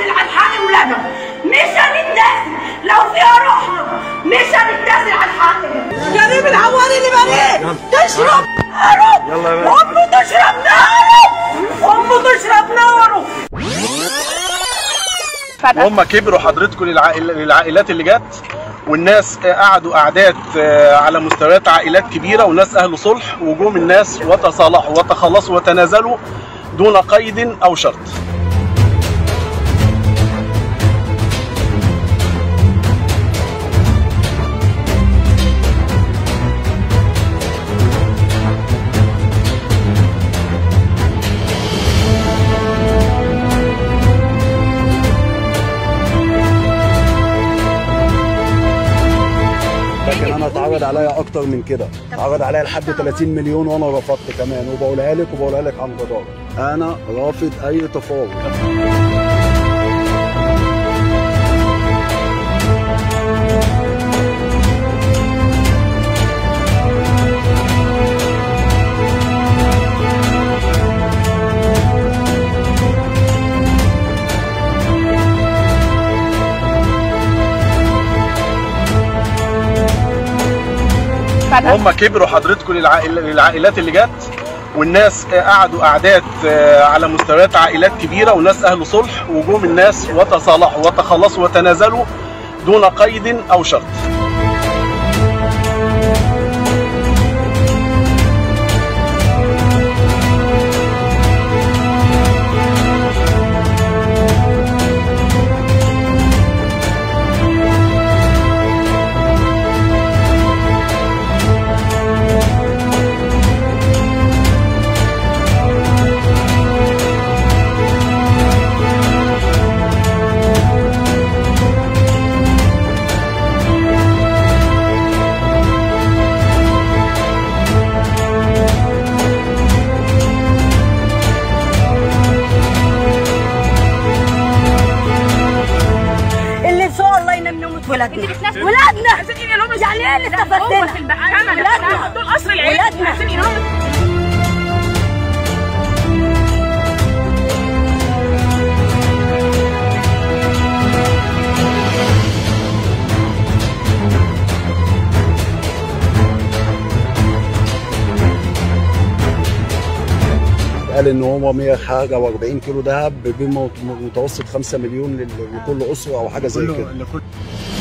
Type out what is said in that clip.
نتنازل عن حق ولادهم مش هنتنازل لو فيها روحهم مش هنتنازل عن حقهم كريم العواري اللي بريء تشرب ناره يلا يا باشا. امه تشرب ناره امه تشرب ناره هم كبروا حضرتكم للعائل... للعائلات اللي جت والناس قعدوا قعدات آه، على مستويات عائلات كبيره وناس اهل صلح وجوم الناس وتصالحوا وتخلصوا وتنازلوا دون قيد او شرط لكن انا اتعرض عليا اكتر من كده اتعرض عليا لحد 30 مليون وانا رفضت كمان وبقولها لك وبقولها لك عن جدارة انا رافض اي تفاوض هم كبروا حضرتكم للعائل... للعائلات اللي جت والناس قعدوا قعدات آه، على مستويات عائلات كبيره وناس اهل صلح وجوم الناس وتصالحوا وتخلصوا وتنازلوا دون قيد او شرط اللي ان شاء الله ينام نومة ولادنا ولادنا يعني ايه اللي استفدنا ولادنا دول قصر العيش ولادنا. عايزين يناموا قال ان هو 100 حاجه و40 كيلو ذهب بمتوسط 5 مليون لل- لكل اسره او حاجه زي كده